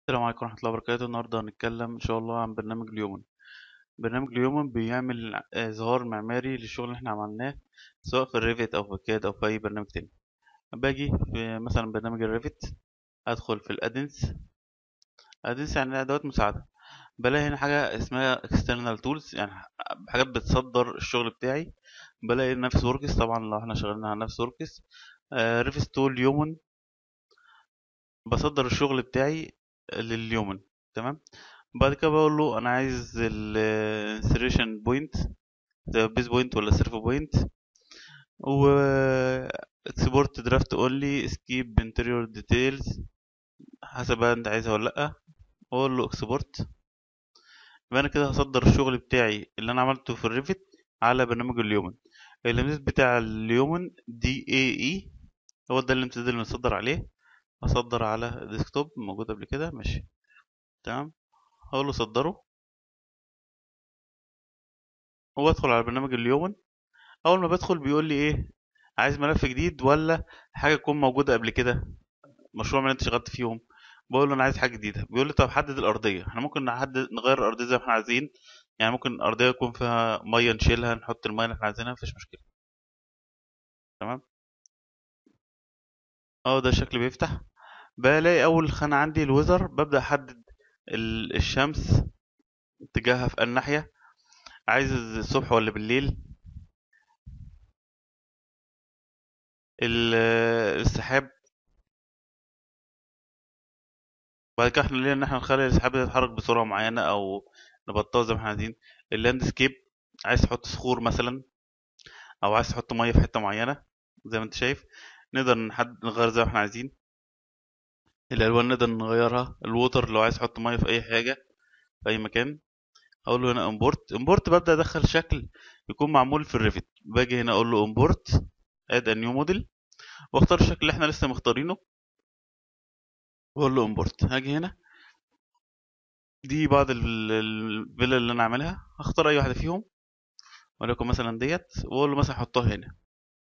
السلام عليكم ورحمة الله وبركاته النهاردة هنتكلم إن شاء الله عن برنامج اليومن برنامج اليومن بيعمل آه، ظهار معماري للشغل اللي احنا عملناه سواء في الريفت أو في الكاد أو في أي برنامج تاني باجي في مثلا برنامج الريفت أدخل في الأدنس أدنس يعني أدوات مساعدة بلاقي هنا حاجة اسمها external tools يعني حاجات بتصدر الشغل بتاعي بلاقي نفس وركس طبعا لو احنا شغالين على نفس وركس ريفت تول يومن بصدر الشغل بتاعي لليومن تمام بعد كده بقول له انا عايز الانسريشن بوينت ده بيز بوينت ولا سيرف بوينت و اكسبورت درافت اونلي سكيب انتريور ديتيلز حسب بقى انت عايزها ولا لا اقول له اكسبورت يبقى انا كده هصدر الشغل بتاعي اللي انا عملته في الريفت على برنامج اليومن الامتداد بتاع اليومن دي اي اي هو ده الامتداد اللي مصدر عليه اصدر على ديسكتوب موجود قبل كده ماشي تمام هقول له صدره وادخل على برنامج اليومن اول ما بدخل بيقول لي ايه عايز ملف جديد ولا حاجه تكون موجوده قبل كده مشروع من اللي انت اشتغلت فيهم بقول له انا عايز حاجه جديده بيقول لي طب حدد الارضيه احنا ممكن نحدد نغير الارضيه زي ما احنا عايزين يعني ممكن الارضيه يكون فيها ميه نشيلها نحط الميه اللي احنا عايزينها مفيش مشكله تمام اه ده الشكل بيفتح بلاقي اول خانه عندي الويزر ببدا احدد ال- الشمس اتجاهها في الناحيه عايز الصبح ولا بالليل ال- السحاب بعد كده احنا لينا ان احنا نخلي السحاب يتحرك بسرعه معينه او نبطئه زي ما احنا عايزين اللاندسكيب عايز تحط صخور مثلا او عايز تحط ميه في حته معينه زي ما انت شايف نقدر نحدد نغير زي ما احنا عايزين الالوان نقدر نغيرها الووتر لو عايز تحط ميه في اي حاجه في اي مكان اقول له هنا امبورت امبورت ببدا ادخل شكل يكون معمول في الريفت باجي هنا اقول له امبورت اد نيو موديل واختار الشكل اللي احنا لسه مختارينه واقول له امبورت هاجي هنا دي بعض ال- الفيلا اللي انا عاملها هختار اي واحده فيهم وليكن مثلا ديت واقول له مثلا حطها هنا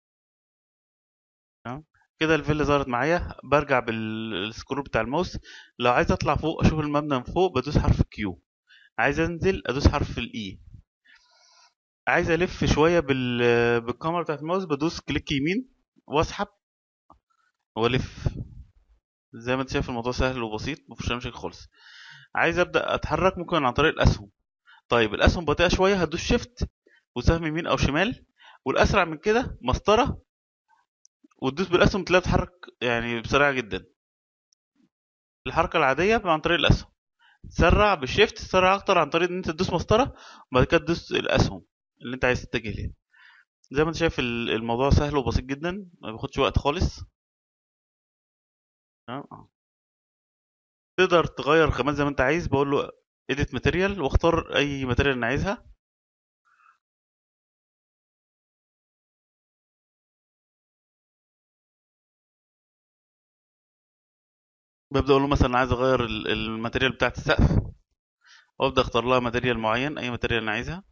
تمام كده الفيلا ظهرت معايا برجع بالسكرول بتاع الماوس لو عايز اطلع فوق اشوف المبنى من فوق بدوس حرف كيو عايز انزل ادوس حرف الاي عايز الف شويه بال بالكاميرا بتاعت الماوس بدوس كليك يمين واسحب والف زي ما انت شايف الموضوع سهل وبسيط مفيش أي مشاكل خالص عايز ابدا اتحرك ممكن عن طريق الاسهم طيب الاسهم بطيئه شويه هتدوس شيفت وسهم يمين او شمال والاسرع من كده مسطره وتدوس بالاسهم تلاقيها تتحرك يعني بسرعه جدا الحركه العاديه عن طريق الاسهم تسرع بالشيفت تسرع اكتر عن طريق ان انت تدوس مسطره وبعد كده تدوس الاسهم اللي انت عايز تتجه ليها زي ما انت شايف ال- الموضوع سهل وبسيط جدا ما بياخدش وقت خالص تمام تقدر تغير خامات زي ما انت عايز بقول له edit material واختار اي ماتيريال انا عايزها ببدا اقول له مثلا عايز اغير ال- الماتيريال بتاعت السقف وابدا اختار لها ماتيريال معين اي ماتيريال انا عايزها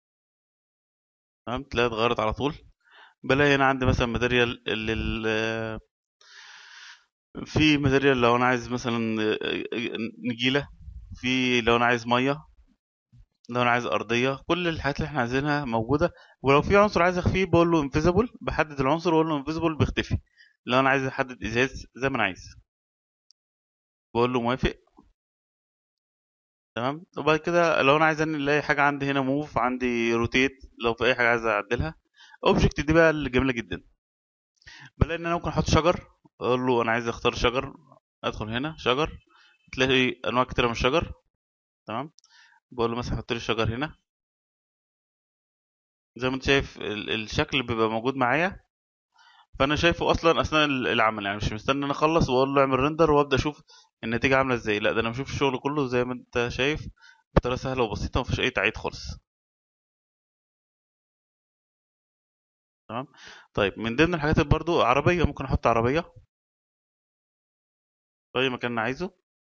تمام تلاقيها اتغيرت على طول بلاقي هنا عندي مثلا ماتيريال لل في ماتيريال لو انا عايز مثلا نجيله في لو انا عايز ميه لو انا عايز ارضيه كل الحاجات اللي احنا عايزينها موجوده ولو في عنصر عايز اخفيه بقول له انفيزبل بحدد العنصر واقول له انفيزبل بيختفي لو انا عايز احدد ازاز زي ما انا عايز بقول له موافق تمام وبعد كده لو انا عايز انقل اي حاجه عندي هنا موف عندي روتيت لو في اي حاجه عايز اعدلها اوبجكت دي بقى اللي جميله جدا بلاقي ان انا ممكن احط شجر اقول له انا عايز اختار شجر ادخل هنا شجر تلاقي انواع كتيره من الشجر تمام بقول له مثلا حط لي الشجر هنا زي ما انت شايف ال- الشكل بيبقى موجود معايا فانا شايفه اصلا اثناء ال- العمل يعني مش مستني ان انا اخلص واقول له اعمل ريندر وابدا اشوف النتيجه عامله ازاي لا ده انا بشوف الشغل كله زي ما انت شايف بطريقه سهله وبسيطه مفيش اي تعقيد خالص تمام طيب من ضمن الحاجات اللي برضو عربيه ممكن احط عربيه في اي مكان انا عايزه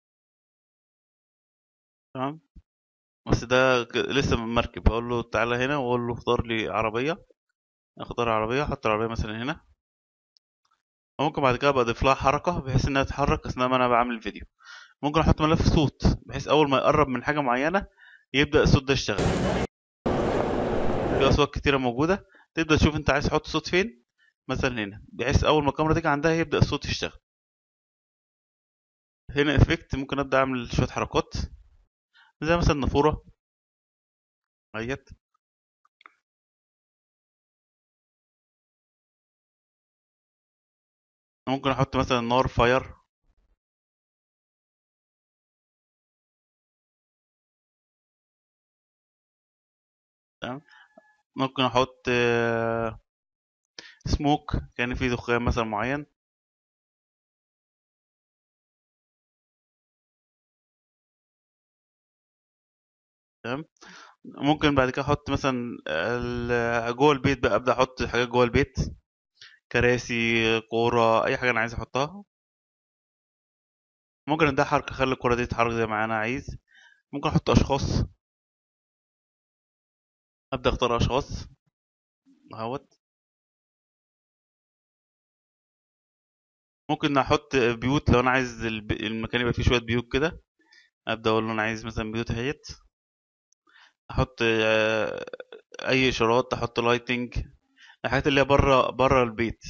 تمام بس ده ك- لسه مركب اقول له تعالى هنا واقول له اختار لي عربيه اختار عربيه احط العربيه مثلا هنا وممكن بعد كده بضيف لها حركه بحيث انها تتحرك اثناء ما انا بعمل الفيديو ممكن احط ملف صوت بحيث اول ما يقرب من حاجه معينه يبدا الصوت ده يشتغل في اصوات كتيره موجوده تبدا تشوف انت عايز تحط صوت فين مثلا هنا بحيث اول ما الكاميرا تيجي عندها يبدا الصوت يشتغل هنا افكت ممكن ابدا اعمل شويه حركات زي مثلا نافوره اهيت ممكن احط مثلا نار فاير تمام ممكن احط سموك كان في دخان مثلا معين تمام ممكن بعد كده احط مثلا ال- جوه البيت بقى ابدا احط حاجات جوه البيت كراسي كوره اي حاجه انا عايز احطها ممكن اديها حركه اخلي الكوره دي تتحرك زي ما انا عايز ممكن احط اشخاص ابدا اختار اشخاص اهوت ممكن احط بيوت لو انا عايز الب- المكان يبقى فيه شويه بيوت كده ابدا اقول له انا عايز مثلا بيوت اهيت احط آه، اي اشارات احط لايتنج الحاجات اللي هي بره بره البيت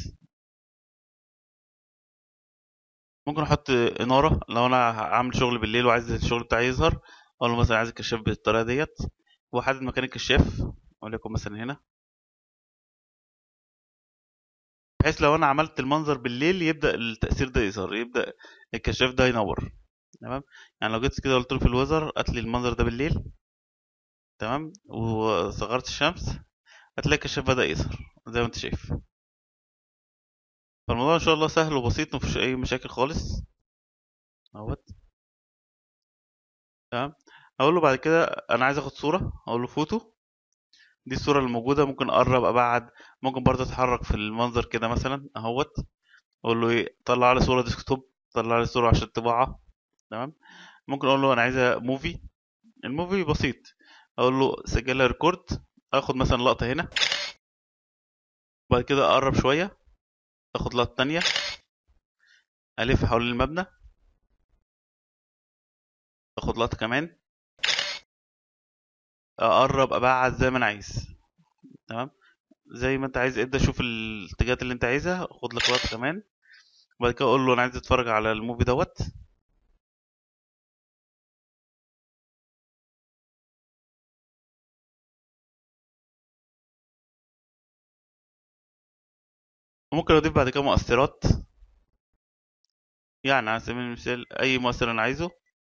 ممكن احط اناره لو انا عامل شغل بالليل وعايز الشغل بتاعي يظهر اقول له مثلا عايز الكشاف بالطريقه ديت واحدد مكان الكشاف وليكن مثلا هنا بحيث لو انا عملت المنظر بالليل يبدا التاثير ده يظهر يبدا الكشاف ده ينور تمام يعني لو جيت كده قلت له في الوزر هات لي المنظر ده بالليل تمام وصغرت الشمس هتلاقي الكشاف بدا يظهر زي ما انت شايف فالموضوع ان شاء الله سهل وبسيط مفيش اي مشاكل خالص اهوت تمام اقول له بعد كده انا عايز اخد صوره اقول له فوتو دي الصوره اللي موجوده ممكن اقرب ابعد ممكن برضه اتحرك في المنظر كده مثلا اهوت اقول له ايه طلع لي صوره ديسكتوب طلع لي صوره عشان الطباعه تمام ممكن اقول له انا عايزها موفي الموفي بسيط اقول له سجل لي ريكورد اخد مثلا لقطه هنا وبعد كده اقرب شويه اخد لقطه تانية الف حوالين المبنى اخد لقطه كمان اقرب ابعد زي ما انا عايز تمام زي ما انت عايز ابدا شوف الاتجاهات اللي انت عايزها خد لك لقطه كمان وبعد كده اقول له انا عايز اتفرج على الموفي دوت ممكن اضيف بعد كده مؤثرات يعني على سبيل المثال اي مؤثر انا عايزه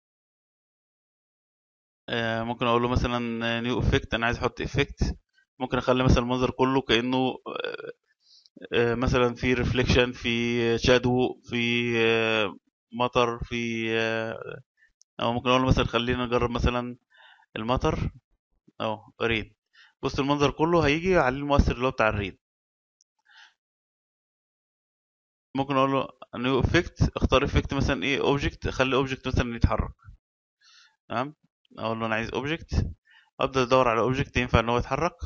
آه، ممكن اقول له مثلا نيو افكت انا عايز احط افكت ممكن اخلي مثلا المنظر كله كانه آه، آه، مثلا في ريفليكشن في شادو في آه، مطر في آه، او ممكن اقول له مثلا خلينا نجرب مثلا المطر اهو رين بص المنظر كله هيجي عليه المؤثر اللي هو بتاع الرين ممكن اقول له نيو افكت اختار افكت مثلا ايه اوبجكت خلي اوبجكت مثلا يتحرك تمام اقول له انا عايز اوبجكت ابدا ادور على اوبجكت ينفع ان هو يتحرك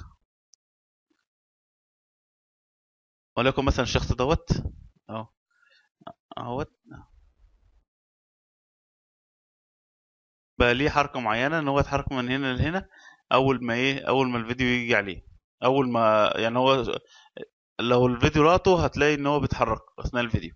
وليكن مثلا الشخص دوت اهو اهوت بقى ليه حركه معينه ان هو يتحرك من هنا لهنا اول ما ايه اول ما الفيديو يجي عليه اول ما يعني هو لو الفيديو لقطه هتلاقي ان هو بيتحرك اثناء الفيديو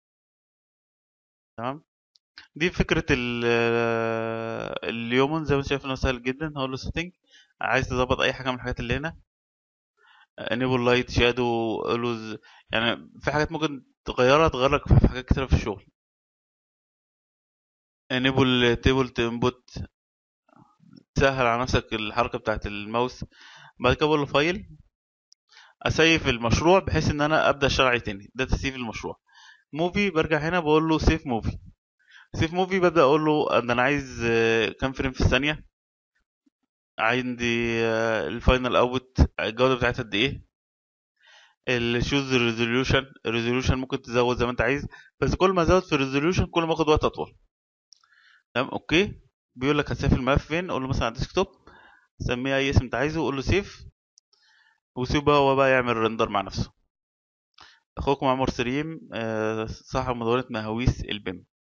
تمام دي فكره ال اليومن زي ما انت شايف انه سهل جدا هقول له سيتنج عايز تظبط اي حاجه من الحاجات اللي هنا انيبل لايت شادو لوز يعني في حاجات ممكن تغيرها تغير لك في حاجات كتيره في الشغل انيبل تيبل انبوت تسهل على نفسك الحركه بتاعت الماوس بعد كده بقول له فايل اسيف المشروع بحيث ان انا ابدا اشتغل عليه تاني ده تسيف المشروع موفي برجع هنا بقول له سيف موفي سيف موفي ببدا اقول له ان انا عايز آه، كام فريم في الثانيه عندي الفاينل اوت الجوده بتاعتها قد ايه الشوز ريزوليوشن الريزوليوشن ممكن تزود زي ما انت عايز بس كل ما ازود في الريزوليوشن كل ما اخد وقت اطول تمام اوكي بيقول لك هتسيف الملف فين اقول له مثلا على الديسكتوب سميه اي اسم انت عايزه قول له سيف وسيبه بقى هو بقى يعمل ريندر مع نفسه اخوكم عمر سليم آه، صاحب مدونة مهاويس البيم